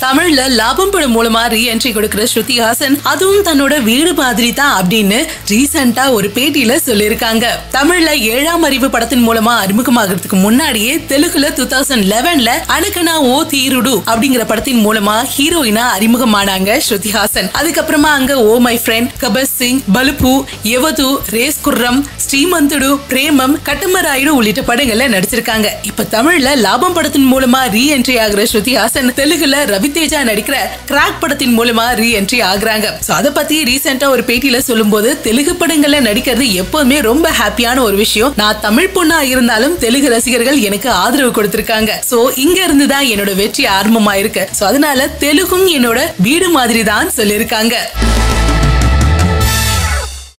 தமிழ்ல லாபம் படம் மூலமா ரீஎன்ட்ரி கொடுக்கிற ஸ்ருதி ஹாசன் அதுவும் தன்னோட வீடு மாதிரி தான் அப்படின்னு ரீசெண்டா ஒரு பேட்டியில சொல்லியிருக்காங்க தமிழ்ல ஏழாம் அறிவு படத்தின் மூலமா அறிமுகமாகிறதுக்கு முன்னாடியே தெலுங்குல டூ தௌசண்ட் லெவன்ல அனுகனா ஓ தீருடு அப்படிங்கிற படத்தின் மூலமா ஹீரோயினா அறிமுகமானாங்க ஸ்ருதிஹாசன் அதுக்கப்புறமா அங்க ஓ my friend Gabbar Singh Balupu Yevadu race Gurram Srimanthudu Premam Katamarayudu உள்ளிட்ட படங்கள்ல நடிச்சிருக்காங்க இப்ப தமிழ்ல லாபம் படத்தின் மூலமா ரீ என்ட்ரி ஆகுற ஸ்ருதிஹாசன் தெலுங்குல ரவிதேஜா நடிக்கிற கிராக் படத்தின் மூலமா ரீ என்ட்ரி ஆகுறாங்க சோ அத பத்தி ரீசெண்டா ஒரு பேட்டியில சொல்லும்போது தெலுங்கு படங்கள்ல நடிக்கிறது எப்பவுமே ரொம்ப ஹாப்பியான ஒரு விஷயம் நான் தமிழ் பொண்ணா இருந்தாலும் தெலுங்கு ரசிகர்கள் எனக்கு ஆதரவு கொடுத்திருக்காங்க சோ இங்க இருந்து தான் என்னோட வெற்றி ஆரம்பமா இருக்கு சோ அதனால தெலுங்கும் என்னோட வீடு மாதிரி தான் சொல்லியிருக்காங்க